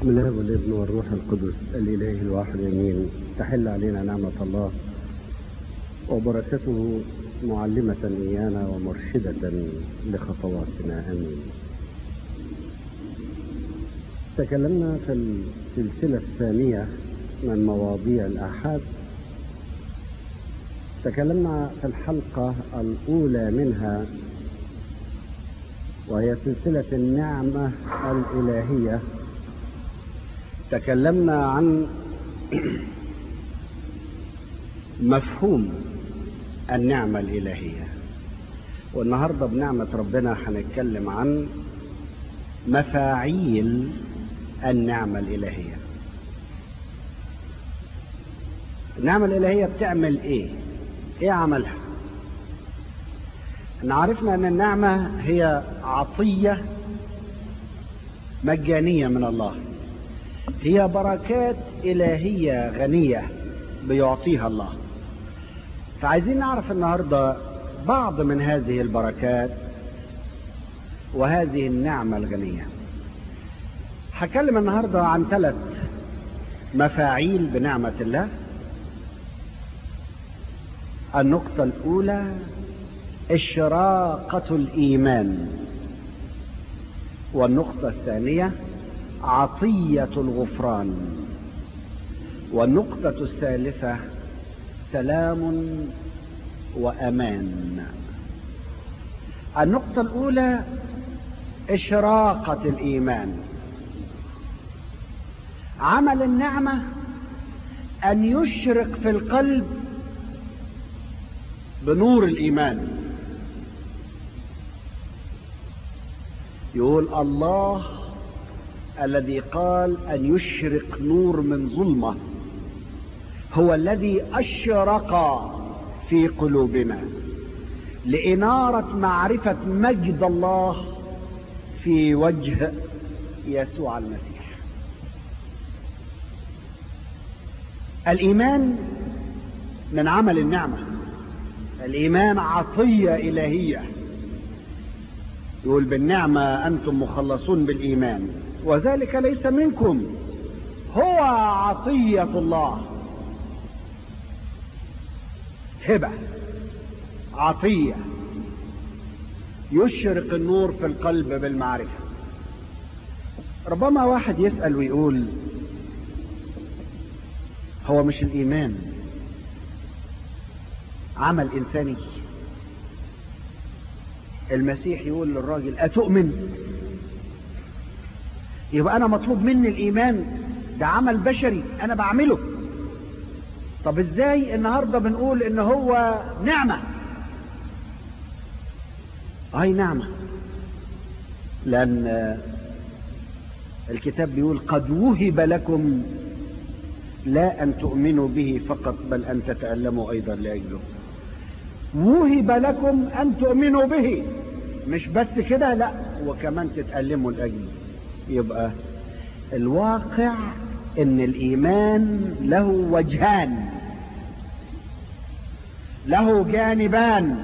بسم الله والابن والروح القدس الإله الواحد امين تحل علينا نعمة الله وبركته معلمة إيانا ومرشدة لخطواتنا امين تكلمنا في السلسلة الثانية من مواضيع الآحاد تكلمنا في الحلقة الأولى منها وهي سلسلة النعمة الإلهية تكلمنا عن مفهوم النعمة الإلهية والنهاردة بنعمة ربنا هنتكلم عن مفاعيل النعمة الإلهية النعمة الإلهية بتعمل إيه؟ إيه عملها؟ احنا عرفنا أن النعمة هي عطية مجانية من الله هي بركات إلهية غنية بيعطيها الله فعايزين نعرف النهاردة بعض من هذه البركات وهذه النعمة الغنية هكلم النهاردة عن ثلاث مفاعيل بنعمة الله النقطة الأولى إشراقة الإيمان والنقطة الثانية عطية الغفران والنقطة الثالثة سلام وأمان النقطة الأولى إشراقة الإيمان عمل النعمة أن يشرق في القلب بنور الإيمان يقول الله الذي قال أن يشرق نور من ظلمة هو الذي أشرق في قلوبنا لإنارة معرفة مجد الله في وجه يسوع المسيح الإيمان من عمل النعمة الإيمان عطية إلهية يقول بالنعمة أنتم مخلصون بالإيمان وذلك ليس منكم هو عطية الله هبة عطية يشرق النور في القلب بالمعرفة ربما واحد يسأل ويقول هو مش الإيمان عمل إنساني المسيح يقول للراجل أتؤمن يبقى أنا مطلوب مني الإيمان ده عمل بشري أنا بعمله طب إزاي النهاردة بنقول إن هو نعمة هاي نعمة لأن الكتاب بيقول قد وهب لكم لا أن تؤمنوا به فقط بل أن تتألموا أيضا لأجله وهب لكم أن تؤمنوا به مش بس كده لا وكمان تتألموا لأجله يبقى الواقع ان الايمان له وجهان له جانبان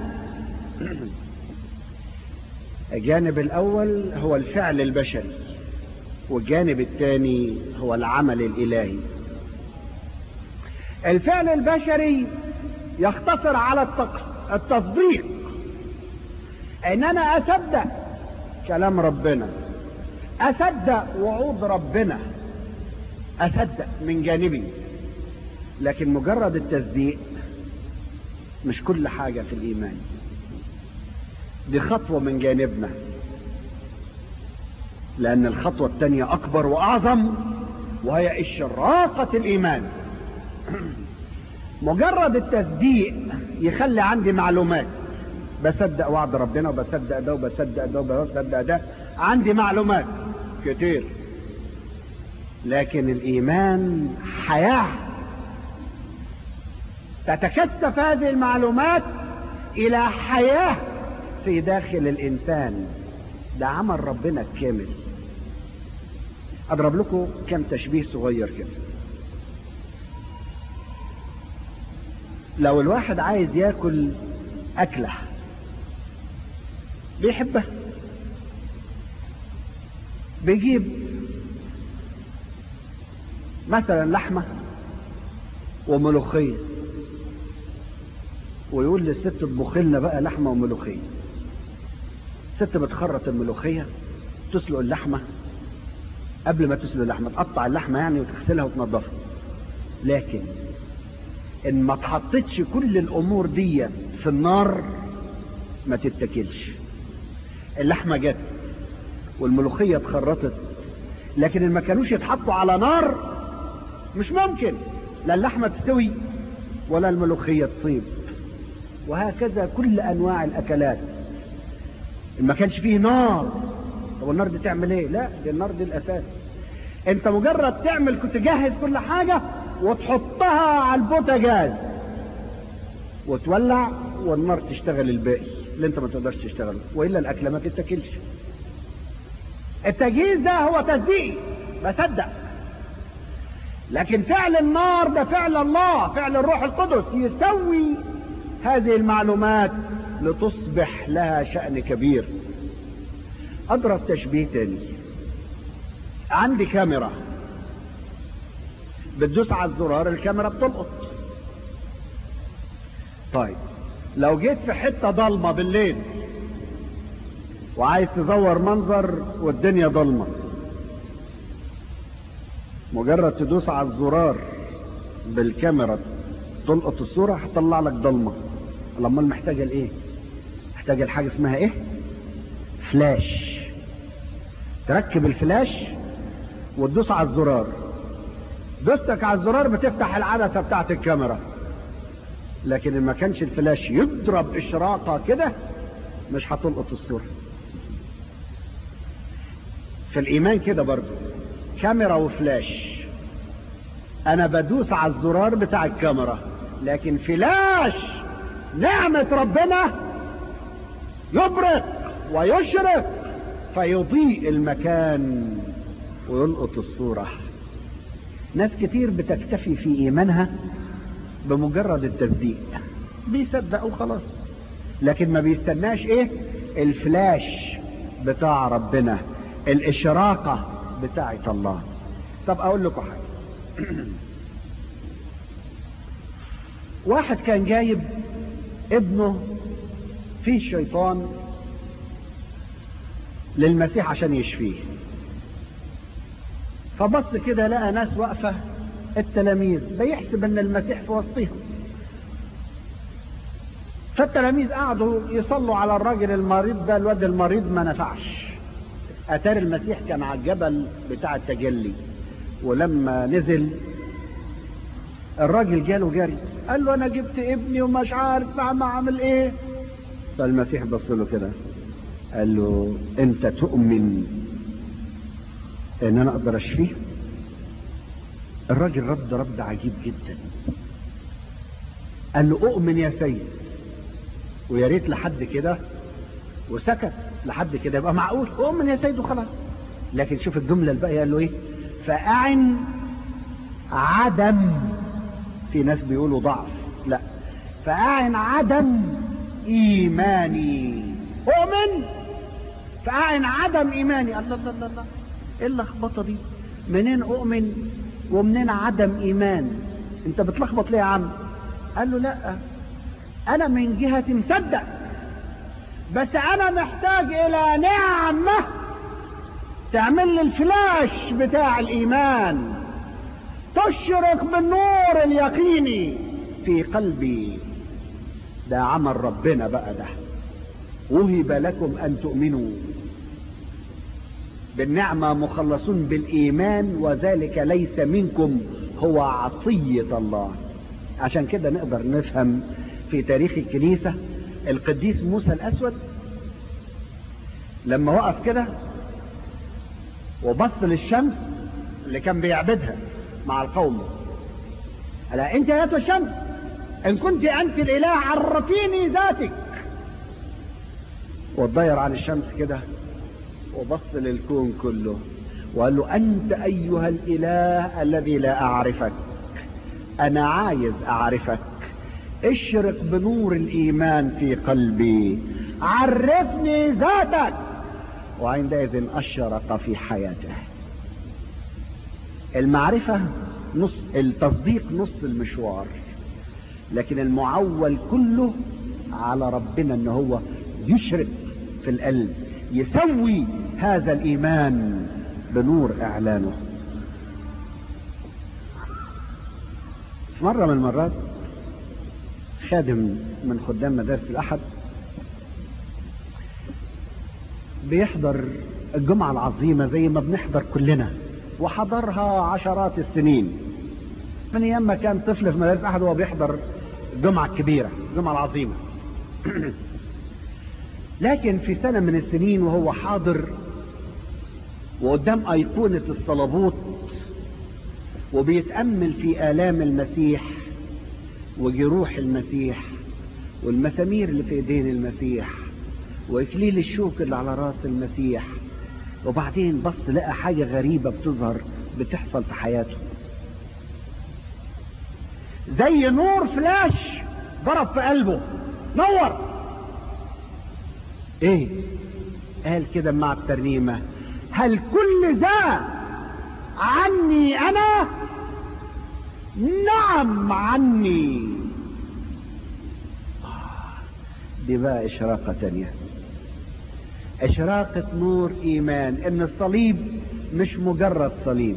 الجانب الاول هو الفعل البشري والجانب الثاني هو العمل الالهي الفعل البشري يختصر على التصديق ان انا اصدق كلام ربنا اصدق وعود ربنا اصدق من جانبي لكن مجرد التصديق مش كل حاجة في الايمان دي خطوة من جانبنا لان الخطوة التانية اكبر واعظم وهي اشراقة الايمان مجرد التصديق يخلي عندي معلومات بصدق وعد ربنا وبصدق ده وبصدق ده وبصدق ده عندي معلومات كتير لكن الايمان حياه تتكثف هذه المعلومات الى حياه في داخل الانسان ده عمل ربنا الكامل اضرب لكم كم تشبيه صغير كده لو الواحد عايز ياكل اكله بيحبها بيجيب مثلا لحمة وملوخية ويقول للست اطبخ لنا بقى لحمة وملوخية الست بتخرط الملوخية تسلق اللحمة قبل ما تسلق اللحمة تقطع اللحمة يعني وتغسلها وتنظفها لكن ان ما تحطتش كل الامور دي في النار ما تتاكلش اللحمه جت والملوخيه اتخرطت لكن ان ما كانوش يتحطوا على نار مش ممكن لا اللحمه تستوي ولا الملوخيه تصيب وهكذا كل انواع الاكلات ان ما كانش فيه نار طب النار دي تعمل ايه لا دي النار دي الاساس انت مجرد تعمل كنت جهز كل حاجه وتحطها على البوتاجاز وتولع والنار تشتغل الباقي اللي انت ما تقدرش تشتغله والا الاكله ما تتاكلش التجهيز ده هو تصديق بصدق لكن فعل النار ده فعل الله فعل الروح القدس يسوي هذه المعلومات لتصبح لها شأن كبير اضرب تشبيه تاني عندي كاميرا بتدوس على الزرار الكاميرا بتلقط طيب لو جيت في حته ضلمه بالليل وعايز تزور منظر والدنيا ضلمه مجرد تدوس على الزرار بالكاميرا تلقط الصوره هتطلع لك ضلمه لما محتاجه لايه محتاجه لحاجه اسمها ايه فلاش تركب الفلاش وتدوس على الزرار دوستك على الزرار بتفتح العدسه بتاعت الكاميرا لكن ان ما كانش الفلاش يضرب اشراقه كده مش هتلقط الصوره في الايمان كده برضو كاميرا وفلاش انا بدوس على الزرار بتاع الكاميرا لكن فلاش نعمة ربنا يبرق ويشرق فيضيء المكان ويلقط الصورة ناس كتير بتكتفي في ايمانها بمجرد التصديق بيصدق وخلاص لكن ما بيستناش ايه الفلاش بتاع ربنا الاشراقة بتاعة الله طب اقول لكم حاجة واحد كان جايب ابنه فيه شيطان للمسيح عشان يشفيه فبص كده لقى ناس واقفة التلاميذ بيحسب ان المسيح في وسطهم فالتلاميذ قعدوا يصلوا على الراجل المريض ده الواد المريض ما نفعش اتاري المسيح كان على الجبل بتاع التجلي ولما نزل الراجل جاله جري قال له انا جبت ابني ومش عارف ما اعمل ايه فالمسيح بص له كده قال له انت تؤمن ان انا اقدر اشفيه الراجل رد رد عجيب جدا قال له اؤمن يا سيد ويا ريت لحد كده وسكت لحد كده يبقى معقول اؤمن يا سيد وخلاص لكن شوف الجمله الباقيه قال له ايه فاعن عدم في ناس بيقولوا ضعف لا فاعن عدم ايماني اؤمن فاعن عدم ايماني الله الله الله الله ايه اللخبطه دي منين اؤمن ومنين عدم ايمان انت بتلخبط ليه يا عم قال له لا انا من جهة مصدق بس انا محتاج الى نعمة تعمل لي الفلاش بتاع الايمان تشرق بالنور اليقيني في قلبي ده عمل ربنا بقى ده وهب لكم ان تؤمنوا بالنعمة مخلصون بالإيمان وذلك ليس منكم هو عطية الله عشان كده نقدر نفهم في تاريخ الكنيسة القديس موسى الأسود لما وقف كده وبص للشمس اللي كان بيعبدها مع القوم قال انت يا الشمس ان كنت انت الاله عرفيني ذاتك واتضير عن الشمس كده وبص للكون كله وقال له أنت أيها الإله الذي لا أعرفك أنا عايز أعرفك اشرق بنور الإيمان في قلبي عرفني ذاتك وعندئذ أشرق في حياته المعرفة نص التصديق نص المشوار لكن المعول كله على ربنا ان هو يشرق في القلب يسوي هذا الايمان بنور اعلانه في مرة من المرات خادم من خدام مدارس الأحد بيحضر الجمعة العظيمة زي ما بنحضر كلنا وحضرها عشرات السنين من أيام ما كان طفل في مدارس الأحد وهو بيحضر الجمعة الكبيرة الجمعة العظيمة لكن في سنة من السنين وهو حاضر وقدام أيقونة الصلبوت وبيتأمل في آلام المسيح وجروح المسيح والمسامير اللي في ايدين المسيح واكليل الشوك اللي على راس المسيح وبعدين بص لقى حاجة غريبة بتظهر بتحصل في حياته زي نور فلاش ضرب في قلبه نور ايه قال كده مع الترنيمة هل كل ده عني انا نعم عني دي بقى اشراقة تانية اشراقة نور ايمان ان الصليب مش مجرد صليب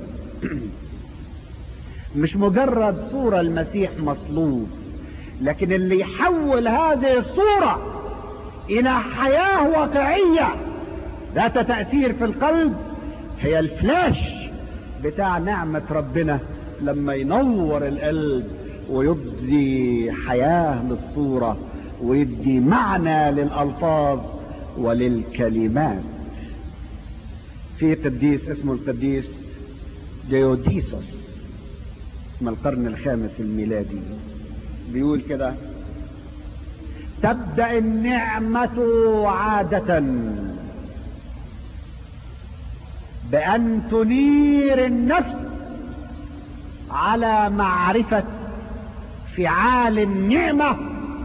مش مجرد صورة المسيح مصلوب لكن اللي يحول هذه الصورة الى حياة واقعية ذات تأثير في القلب هي الفلاش بتاع نعمة ربنا لما ينور القلب ويبدي حياة للصورة ويدي معنى للألفاظ وللكلمات في قديس اسمه القديس ديوديسوس من القرن الخامس الميلادي بيقول كده تبدأ النعمة عادة بأن تنير النفس على معرفة فعال النعمة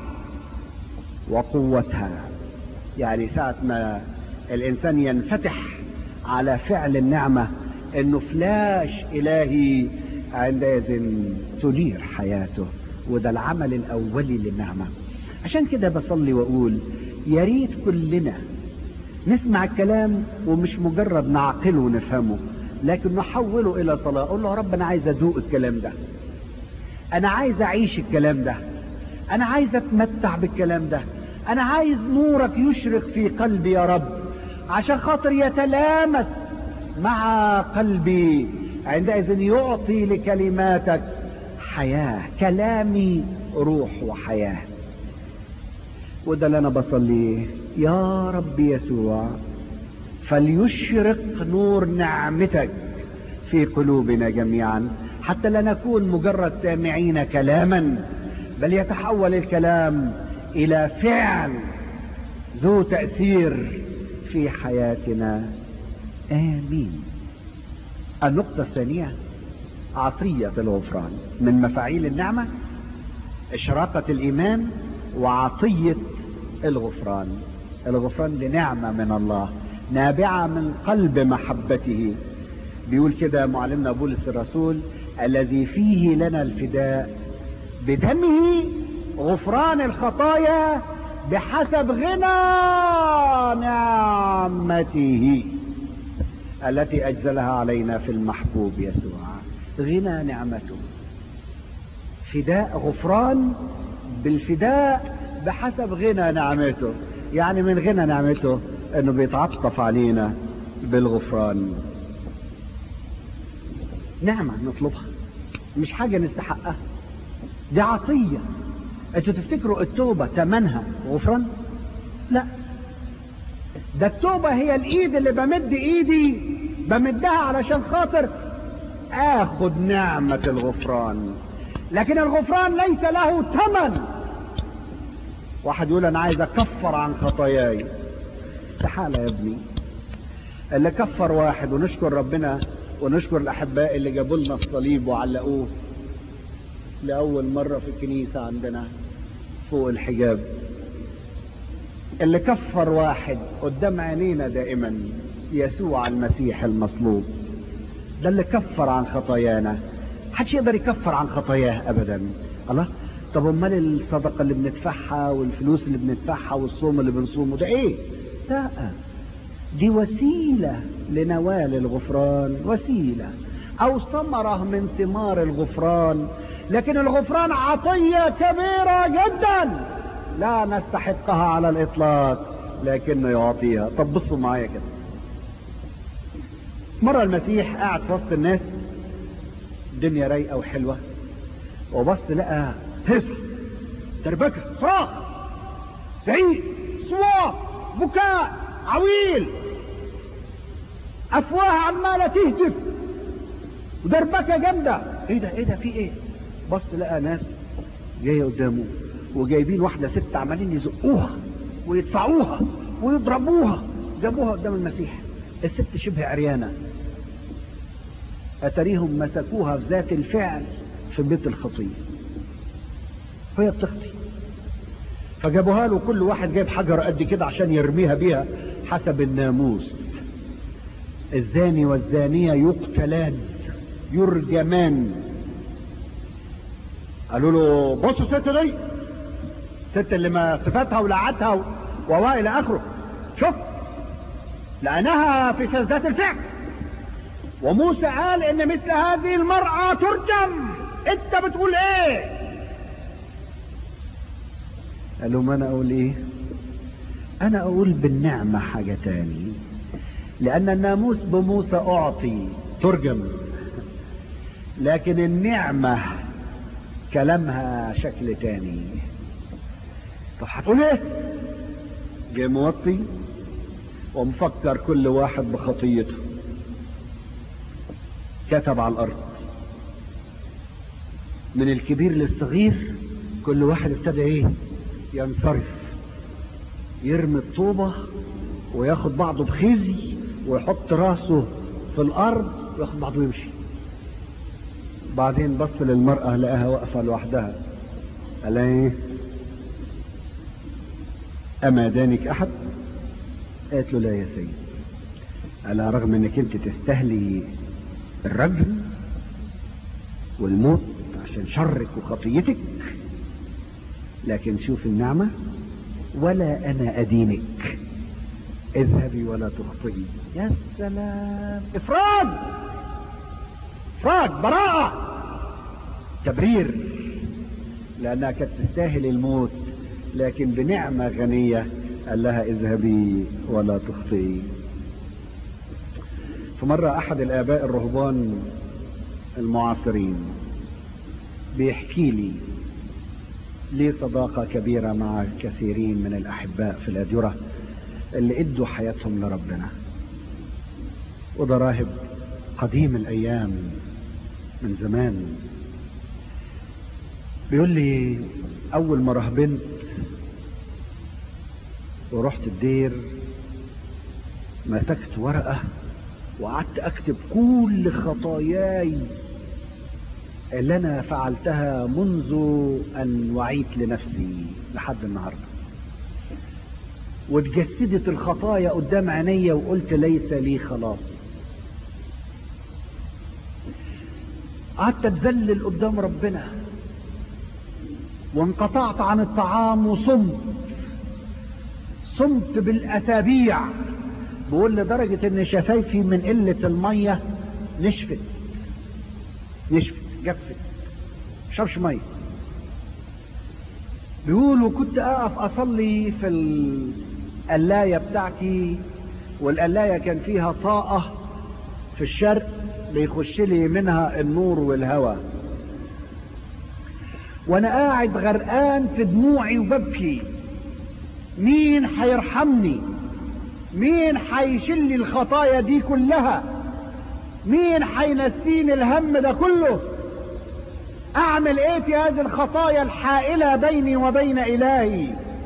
وقوتها يعني ساعة ما الإنسان ينفتح على فعل النعمة إنه فلاش إلهي عندئذ تنير حياته وده العمل الأولي للنعمة عشان كده بصلي وأقول يا ريت كلنا نسمع الكلام ومش مجرد نعقله ونفهمه لكن نحوله الى صلاة اقول له يا رب انا عايز ادوق الكلام ده انا عايز اعيش الكلام ده انا عايز اتمتع بالكلام ده انا عايز نورك يشرق في قلبي يا رب عشان خاطر يتلامس مع قلبي عندئذ يعطي لكلماتك حياة كلامي روح وحياة وده اللي انا بصليه يا رب يسوع فليشرق نور نعمتك في قلوبنا جميعا حتى لا نكون مجرد سامعين كلاما بل يتحول الكلام الى فعل ذو تأثير في حياتنا امين النقطة الثانية عطية الغفران من مفاعيل النعمة اشراقة الايمان وعطية الغفران الغفران لنعمة من الله نابعة من قلب محبته بيقول كده معلمنا بولس الرسول الذي فيه لنا الفداء بدمه غفران الخطايا بحسب غنى نعمته التي أجزلها علينا في المحبوب يسوع غنى نعمته فداء غفران بالفداء بحسب غنى نعمته يعني من غنى نعمته انه بيتعطف علينا بالغفران نعمة نطلبها مش حاجة نستحقها دي عطية انتوا تفتكروا التوبة تمنها غفران لا ده التوبة هي الايد اللي بمد ايدي بمدها علشان خاطر اخد نعمة الغفران لكن الغفران ليس له ثمن واحد يقول انا عايز اكفر عن خطاياي استحالة يا ابني اللي كفر واحد ونشكر ربنا ونشكر الاحباء اللي جابوا لنا الصليب وعلقوه لاول مرة في الكنيسة عندنا فوق الحجاب اللي كفر واحد قدام عينينا دائما يسوع المسيح المصلوب ده اللي كفر عن خطايانا محدش يقدر يكفر عن خطاياه ابدا الله طب امال الصدقه اللي بندفعها والفلوس اللي بندفعها والصوم اللي بنصومه ده ايه لا دي وسيله لنوال الغفران وسيله او ثمره من ثمار الغفران لكن الغفران عطيه كبيره جدا لا نستحقها على الاطلاق لكنه يعطيها طب بصوا معايا كده مرة المسيح قاعد في وسط الناس الدنيا رايقة وحلوة وبص لقى هس تربكة صراخ زعيق صوات بكاء عويل أفواه عمالة تهتف ودربكة جامدة ايه ده ايه ده في ايه بص لقى ناس جاية قدامه وجايبين واحدة ست عمالين يزقوها ويدفعوها ويضربوها جابوها قدام المسيح الست شبه عريانة أتريهم مسكوها في ذات الفعل في بيت الخطية وهي بتخطي فجابوها له كل واحد جايب حجر قد كده عشان يرميها بيها حسب الناموس الزاني والزانية يقتلان يرجمان قالوا له بصوا الست دي الست اللي ما صفاتها ولعتها ووا الى اخره شوف لانها في ذات الفعل وموسى قال ان مثل هذه المرأة ترجم انت بتقول ايه قال لهم انا اقول ايه انا اقول بالنعمة حاجة تاني لان الناموس بموسى اعطي ترجم لكن النعمة كلامها شكل تاني طب هتقول ايه جاي موطي ومفكر كل واحد بخطيته كتب على الارض من الكبير للصغير كل واحد ابتدى ايه ينصرف يرمي الطوبة وياخد بعضه بخزي ويحط راسه في الارض وياخد بعضه ويمشي بعدين بص للمرأة لقاها واقفة لوحدها قال ايه اما دانك احد قالت له لا يا سيد قال رغم انك انت تستهلي الرجل والموت عشان شرك وخطيتك لكن شوف النعمة ولا انا ادينك اذهبي ولا تخطئي يا سلام افراد افراد براءة تبرير لانها كانت تستاهل الموت لكن بنعمة غنية قال لها اذهبي ولا تخطئي فمرة احد الاباء الرهبان المعاصرين بيحكي لي لي صداقة كبيرة مع كثيرين من الأحباء في الأديرة اللي ادوا حياتهم لربنا وده راهب قديم الأيام من زمان بيقول لي أول ما رهبنت ورحت الدير مسكت ورقة وقعدت أكتب كل خطاياي اللي انا فعلتها منذ ان وعيت لنفسي لحد النهارده واتجسدت الخطايا قدام عيني وقلت ليس لي خلاص قعدت اتذلل قدام ربنا وانقطعت عن الطعام وصمت صمت بالاسابيع بقول لدرجة ان شفايفي من قلة المية نشفت نشفت جفت شربش ميه بيقولوا كنت اقف اصلي في القلايه بتاعتي والقلايه كان فيها طاقه في الشرق بيخش لي منها النور والهواء وانا قاعد غرقان في دموعي وببكي مين هيرحمني مين هيشيل لي الخطايا دي كلها مين هينسيني الهم ده كله اعمل ايه في هذه الخطايا الحائلة بيني وبين الهي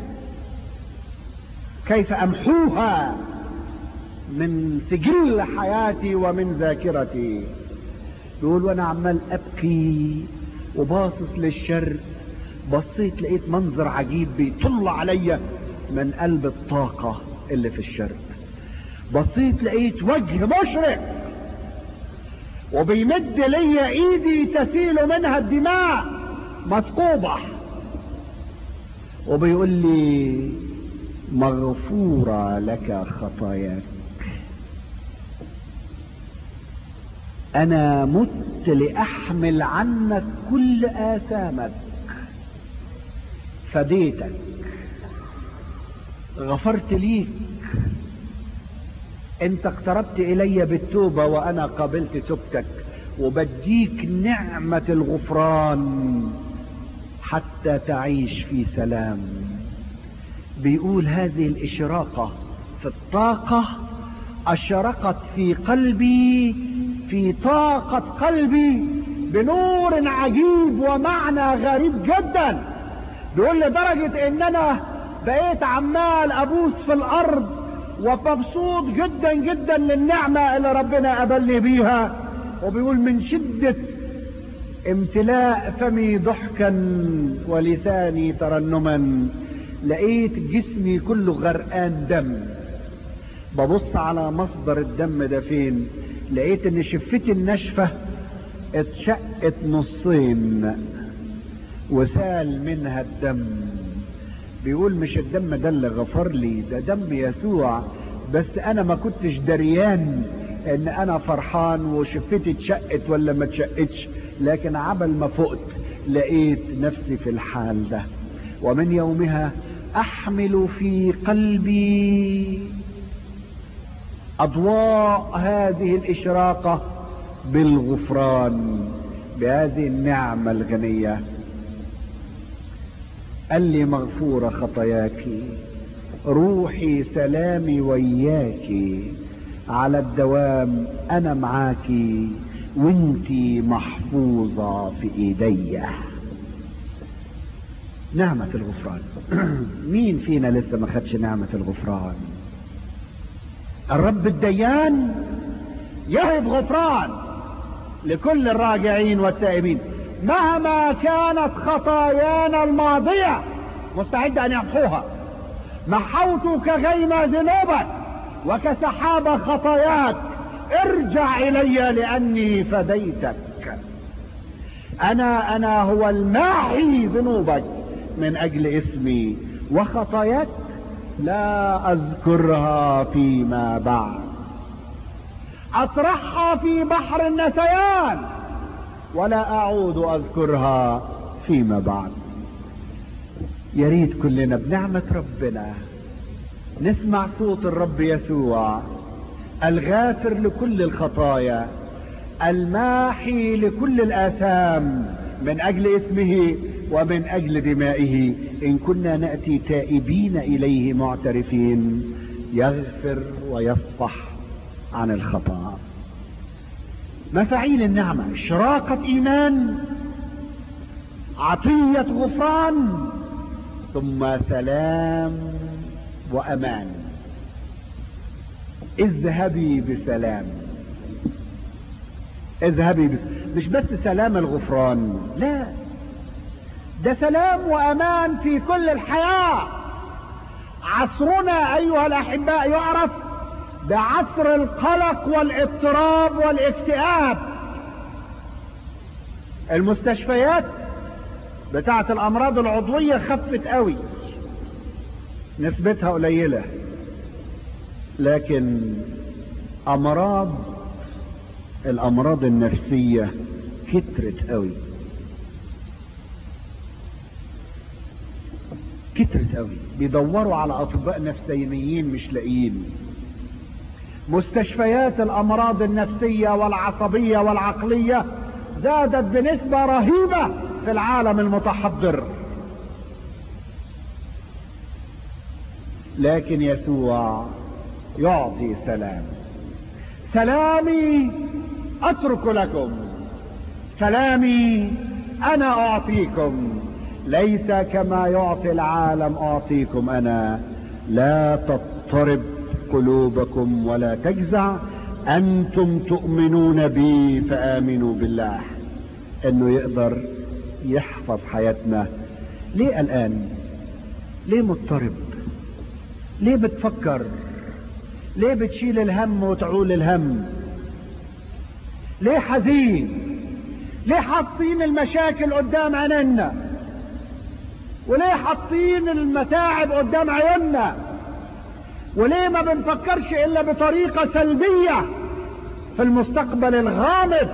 كيف امحوها من سجل حياتي ومن ذاكرتي يقول وانا عمال ابكي وباصص للشر بصيت لقيت منظر عجيب بيطل عليا من قلب الطاقة اللي في الشرق بصيت لقيت وجه مشرق وبيمد لي ايدي تسيل منها الدماء مثقوبة وبيقول لي مغفورة لك خطاياك انا مت لاحمل عنك كل اثامك فديتك غفرت ليك انت اقتربت الي بالتوبة وانا قبلت توبتك وبديك نعمة الغفران حتى تعيش في سلام بيقول هذه الاشراقة في الطاقة اشرقت في قلبي في طاقة قلبي بنور عجيب ومعنى غريب جدا بيقول لدرجة ان انا بقيت عمال ابوس في الارض ومبسوط جدا جدا للنعمة اللي ربنا قبلني بيها وبيقول من شدة امتلاء فمي ضحكا ولساني ترنما لقيت جسمي كله غرقان دم ببص على مصدر الدم ده فين لقيت ان شفتي الناشفة اتشقت نصين وسال منها الدم بيقول مش الدم ده اللي غفر لي ده دم يسوع بس انا ما كنتش دريان ان انا فرحان وشفتي اتشقت ولا ما اتشقتش لكن عبل ما فقت لقيت نفسي في الحال ده ومن يومها احمل في قلبي اضواء هذه الاشراقة بالغفران بهذه النعمة الغنية قال لي مغفورة خطاياك روحي سلامي وياك على الدوام انا معاك وانتي محفوظة في ايدي نعمة الغفران مين فينا لسه ما خدش نعمة الغفران الرب الديان يهب غفران لكل الراجعين والتائبين مهما كانت خطايانا الماضية مستعد ان يمحوها محوت كغيم ذنوبك وكسحاب خطاياك ارجع الي لاني فديتك انا انا هو الماحي ذنوبك من اجل اسمي وخطاياك لا اذكرها فيما بعد اطرحها في بحر النسيان ولا اعود اذكرها فيما بعد يا ريت كلنا بنعمة ربنا نسمع صوت الرب يسوع الغافر لكل الخطايا الماحي لكل الآثام من أجل اسمه ومن أجل دمائه إن كنا نأتي تائبين إليه معترفين يغفر ويصفح عن الخطأ مفاعيل النعمة شراقة إيمان عطية غفران ثم سلام وأمان اذهبي بسلام اذهبي بس مش بس سلام الغفران لا ده سلام وامان في كل الحياة عصرنا ايها الاحباء يعرف بعصر القلق والاضطراب والاكتئاب المستشفيات بتاعت الامراض العضوية خفت قوي نسبتها قليلة لكن امراض الامراض النفسية كترت قوي كترت قوي بيدوروا على اطباء نفسيين مش لاقيين مستشفيات الامراض النفسية والعصبية والعقلية زادت بنسبة رهيبة في العالم المتحضر لكن يسوع يعطي سلام سلامي اترك لكم سلامي انا اعطيكم ليس كما يعطي العالم اعطيكم انا لا تضطرب قلوبكم ولا تجزع انتم تؤمنون بي فامنوا بالله انه يقدر يحفظ حياتنا ليه قلقان ليه مضطرب ليه بتفكر ليه بتشيل الهم وتعول الهم ليه حزين ليه حاطين المشاكل قدام عيننا وليه حاطين المتاعب قدام عيوننا وليه ما بنفكرش الا بطريقة سلبية في المستقبل الغامض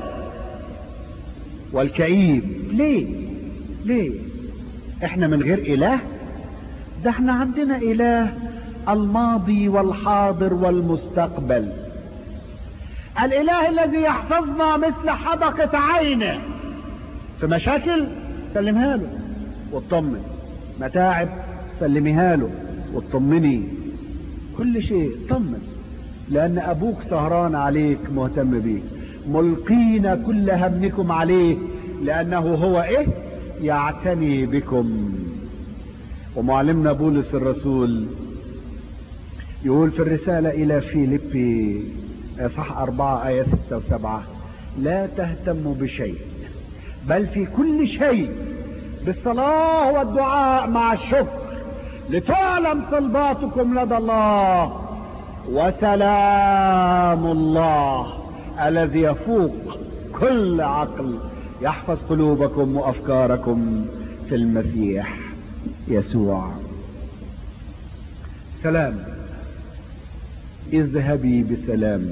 والكئيب ليه ليه احنا من غير اله ده احنا عندنا اله الماضي والحاضر والمستقبل الاله الذي يحفظنا مثل حدقة عينه في مشاكل سلمها له واطمن متاعب سلميها له واطمني كل شيء طمن لان ابوك سهران عليك مهتم بيك ملقين كل همكم عليه لانه هو ايه يعتني بكم ومعلمنا بولس الرسول يقول في الرسالة إلى فيليبي صح أربعة آية ستة وسبعة لا تهتموا بشيء بل في كل شيء بالصلاة والدعاء مع الشكر لتعلم طلباتكم لدى الله وسلام الله الذي يفوق كل عقل يحفظ قلوبكم وأفكاركم في المسيح يسوع سلام اذهبي بسلام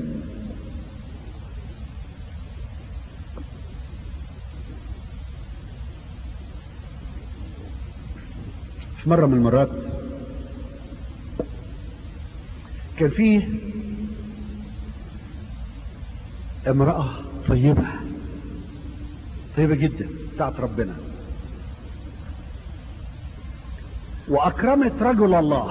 في مرة من المرات كان فيه امرأة طيبة طيبة جدا بتاعت ربنا واكرمت رجل الله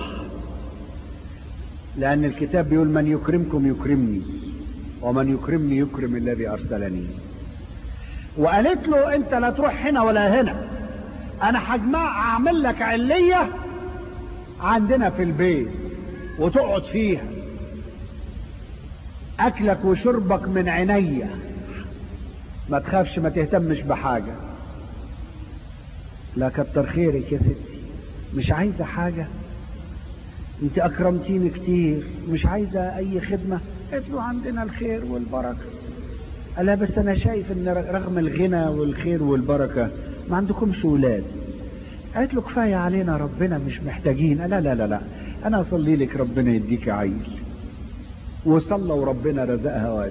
لان الكتاب بيقول من يكرمكم يكرمني ومن يكرمني يكرم الذي ارسلني وقالت له انت لا تروح هنا ولا هنا انا هجمع اعمل لك علية عندنا في البيت وتقعد فيها اكلك وشربك من عينيا ما تخافش ما تهتمش بحاجة لا كتر خيرك يا ستي مش عايزة حاجة انت اكرمتيني كتير مش عايزة اي خدمة قلت له عندنا الخير والبركة قال لها بس انا شايف ان رغم الغنى والخير والبركة ما عندكمش ولاد قالت له كفاية علينا ربنا مش محتاجين لا لا لا لا انا اصلي لك ربنا يديك عيل وصلى وربنا رزقها واد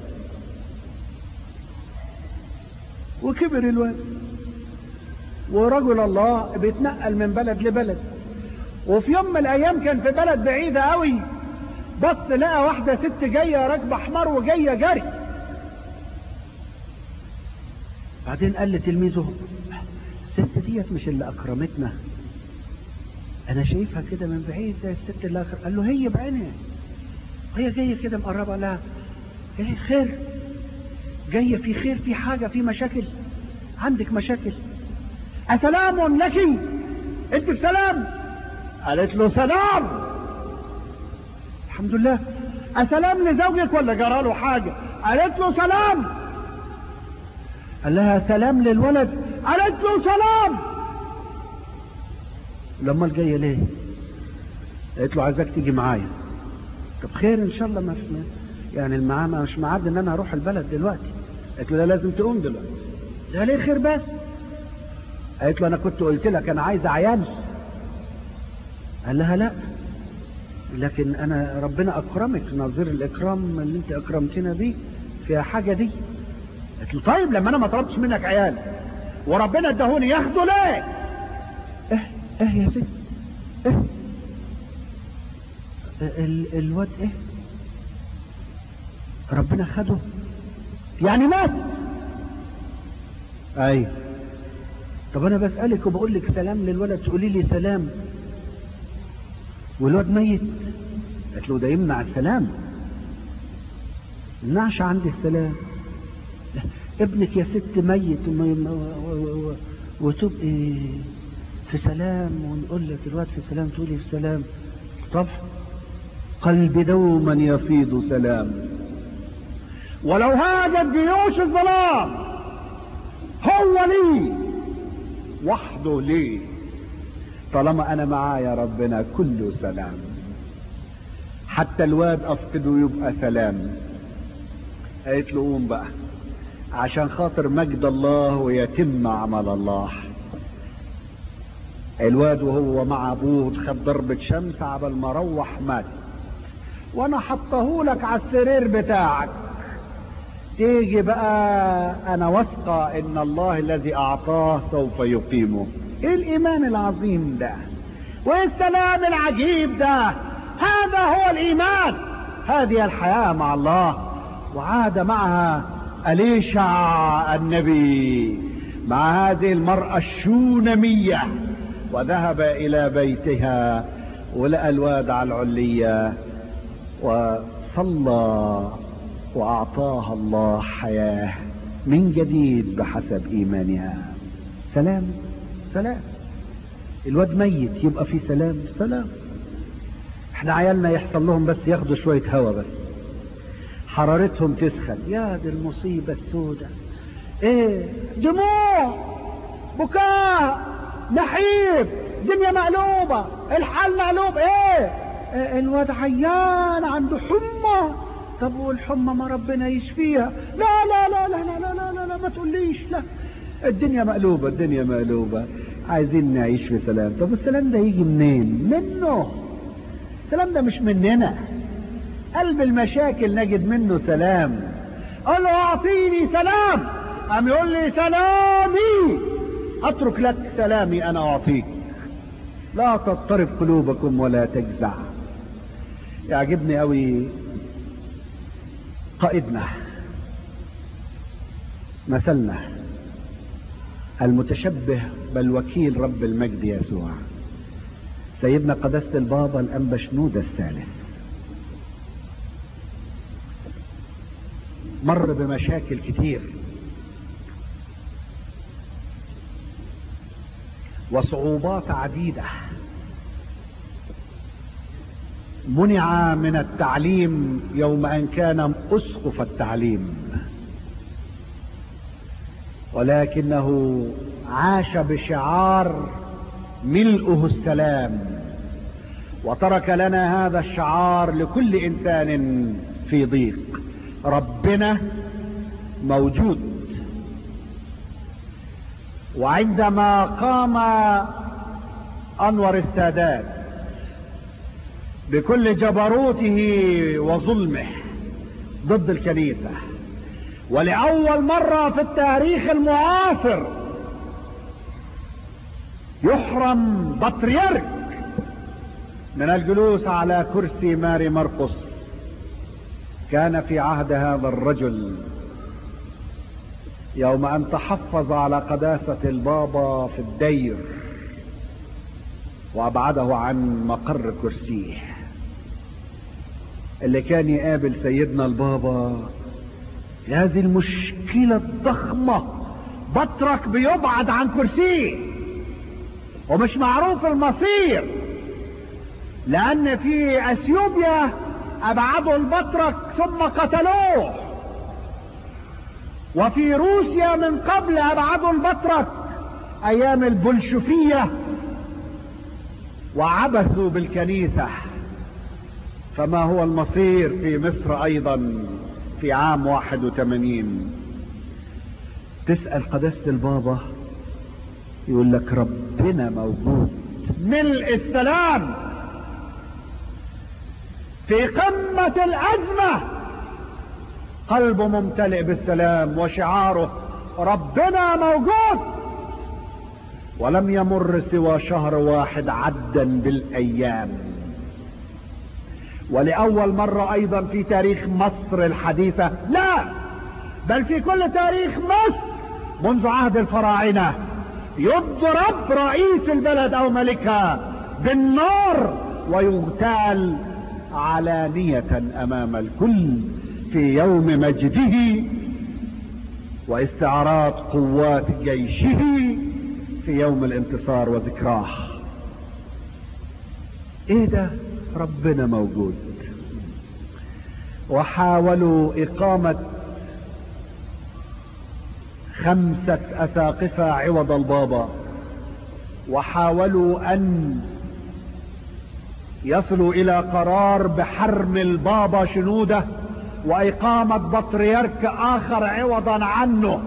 وكبر الواد ورجل الله بيتنقل من بلد لبلد وفي يوم من الايام كان في بلد بعيدة قوي بص لقى واحدة ست جاية راكبة حمار وجاية جري بعدين قال لتلميذه الست ديت مش اللي اكرمتنا انا شايفها كده من بعيد زي الست اللي أكرم. قال له هي بعينها هي جاية كده مقربة لها ايه خير جاية في خير في حاجة في مشاكل عندك مشاكل أسلام لك انت في سلام قالت له سلام الحمد لله أسلام لزوجك ولا جراله حاجة قالت له سلام قال لها سلام للولد قالت له سلام لما الجاية ليه قالت له عايزك تيجي معايا طب خير ان شاء الله ما في يعني المعاه مش معاد ان انا اروح البلد دلوقتي قالت له لا لازم تقوم دلوقتي ده ليه خير بس قالت له انا كنت قلت لك انا عايز عيال قال لها لا لكن انا ربنا اكرمك نظير الاكرام اللي انت اكرمتنا بيه فيها حاجه دي قالت له طيب لما انا ما طلبتش منك عيال وربنا اداهوني ياخده ليه اه اه يا ست اه ال الواد ايه ربنا خده يعني مات اي طب انا بسألك وبقول لك سلام للولد تقولي لي سلام والواد ميت قالت له ده يمنع السلام يمنعش عندي السلام ابنك يا ست ميت وتبقي في سلام ونقول لك الواد في سلام تقولي في سلام طب قلبي دوما يفيض سلام ولو هاجت جيوش الظلام هو لي وحده لي طالما انا معايا ربنا كله سلام حتى الواد افقده يبقى سلام قالت له قوم بقى عشان خاطر مجد الله ويتم عمل الله الواد وهو مع ابوه خد ضربة شمس عبل ما روح مات وانا حطه لك على السرير بتاعك تيجي بقى انا واثقة ان الله الذي اعطاه سوف يقيمه ايه الايمان العظيم ده وايه السلام العجيب ده هذا هو الايمان هذه الحياة مع الله وعاد معها أليشع النبي مع هذه المرأة الشونمية وذهب إلى بيتها ولقى الواد على العلية وصلى وأعطاها الله حياة من جديد بحسب إيمانها سلام سلام الواد ميت يبقى في سلام سلام احنا عيالنا يحصل لهم بس ياخدوا شوية هوا بس حرارتهم تسخن يا دي المصيبة السوداء ايه دموع بكاء نحيب دنيا مقلوبة الحال مقلوب ايه, إيه الواد عيان عنده حمى طب والحمى ما ربنا يشفيها لا لا لا لا لا لا لا, لا, لا ما تقوليش لا الدنيا مقلوبة الدنيا مقلوبة عايزين نعيش في سلام طب السلام ده يجي منين منه السلام ده مش مننا قلب المشاكل نجد منه سلام قال له اعطيني سلام قام يقول لي سلامي اترك لك سلامي انا اعطيك لا تضطرب قلوبكم ولا تجزع يعجبني قوي قائدنا مثلنا المتشبه بالوكيل رب المجد يسوع سيدنا قداسة البابا الأنبا شنودة الثالث مر بمشاكل كتير وصعوبات عديدة منع من التعليم يوم أن كان أسقف التعليم ولكنه عاش بشعار ملؤه السلام وترك لنا هذا الشعار لكل انسان في ضيق ربنا موجود وعندما قام انور السادات بكل جبروته وظلمه ضد الكنيسه ولاول مره في التاريخ المعاصر يحرم بطريرك من الجلوس على كرسي ماري مرقس كان في عهد هذا الرجل يوم ان تحفظ على قداسة البابا في الدير وابعده عن مقر كرسيه اللي كان يقابل سيدنا البابا هذه المشكلة الضخمة بطرك بيبعد عن كرسيه ومش معروف المصير لان في اثيوبيا ابعدوا البطرك ثم قتلوه وفي روسيا من قبل ابعدوا البطرك ايام البلشفية وعبثوا بالكنيسة فما هو المصير في مصر ايضا في عام واحد وثمانين تسأل قداسة البابا يقول لك ربنا موجود ملء السلام في قمة الأزمة قلبه ممتلئ بالسلام وشعاره ربنا موجود ولم يمر سوى شهر واحد عدا بالأيام ولأول مرة أيضا في تاريخ مصر الحديثة لا بل في كل تاريخ مصر منذ عهد الفراعنة يضرب رئيس البلد أو ملكها بالنار ويغتال علانية امام الكل في يوم مجده واستعراض قوات جيشه في يوم الانتصار وذكراه ايه ده ربنا موجود وحاولوا اقامة خمسة اساقفة عوض البابا وحاولوا ان يصلوا الى قرار بحرم البابا شنودة وإقامة بطريرك آخر عوضا عنه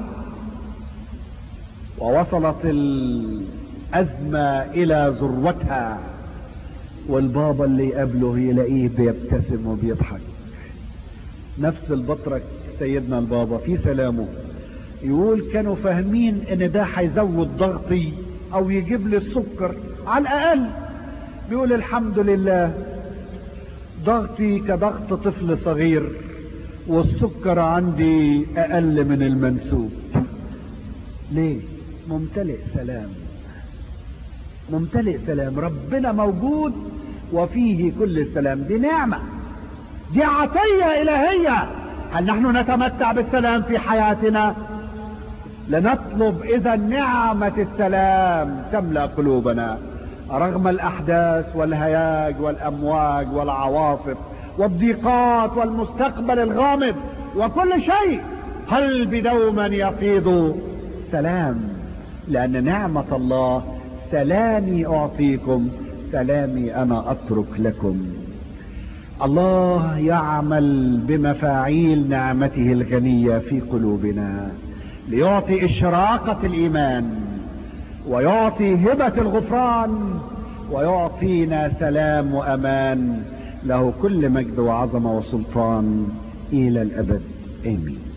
ووصلت الأزمة إلى ذروتها والبابا اللي يقابله يلاقيه بيبتسم وبيضحك نفس البطرك سيدنا البابا في سلامه يقول كانوا فاهمين ان ده هيزود ضغطي او يجيب لي السكر على الاقل بيقول الحمد لله ضغطي كضغط طفل صغير والسكر عندي اقل من المنسوب ليه ممتلئ سلام ممتلئ سلام ربنا موجود وفيه كل السلام دي نعمة دي عطية إلهية هل نحن نتمتع بالسلام في حياتنا لنطلب إذا نعمة السلام تملأ قلوبنا رغم الأحداث والهياج والأمواج والعواصف والضيقات والمستقبل الغامض وكل شيء قلبي دوما يفيض سلام لأن نعمة الله سلامي أعطيكم سلامي أنا أترك لكم الله يعمل بمفاعيل نعمته الغنية في قلوبنا ليعطي إشراقة الإيمان ويعطي هبة الغفران ويعطينا سلام وأمان له كل مجد وعظمة وسلطان إلى الأبد آمين